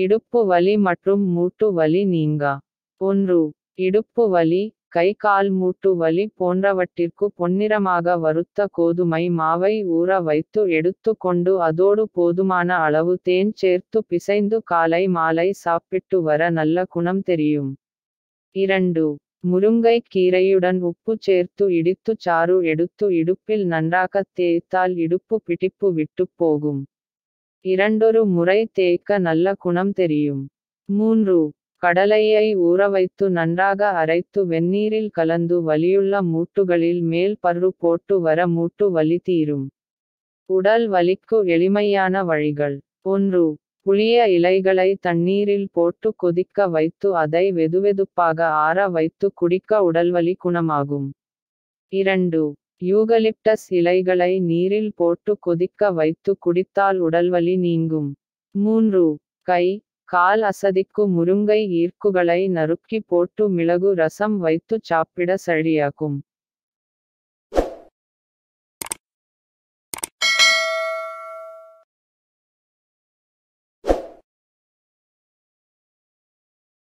இடுப்பு வலி மற்றும் மூட்டு வலி நீங்கா ஒன்று இடுப்பு வலி கை கால் மூட்டு வலி போன்றவற்றிற்கு பொன்னிறமாக வறுத்த கோதுமை மாவை ஊற வைத்து எடுத்து கொண்டு அதோடு போதுமான அளவு தேன் சேர்த்து பிசைந்து காலை மாலை சாப்பிட்டு வர நல்ல குணம் தெரியும் இரண்டு முருங்கை கீரையுடன் உப்பு சேர்த்து இடித்து சாறு எடுத்து இடுப்பில் நன்றாக தேய்த்தால் இடுப்பு பிடிப்பு விட்டு போகும் இரண்டொரு முறை தேய்க்க நல்ல குணம் தெரியும் மூன்று கடலையை ஊறவைத்து நன்றாக அரைத்து வெந்நீரில் கலந்து வலியுள்ள மூட்டுகளில் மேல் பரு போட்டு வர மூட்டு வலி தீரும் உடல் வலிக்கு எளிமையான வழிகள் ஒன்று புளிய இலைகளை தண்ணீரில் போட்டு கொதிக்க வைத்து அதை வெதுவெதுப்பாக ஆற வைத்து குடிக்க உடல்வலி குணமாகும் இரண்டு யூகலிப்டஸ் இலைகளை நீரில் போட்டு கொதிக்க வைத்து குடித்தால் உடல்வலி நீங்கும் மூன்று கை கால் அசதிக்கு முருங்கை ஈர்க்குகளை நறுக்கி போட்டு மிளகு ரசம் வைத்து சாப்பிட சரியாகும்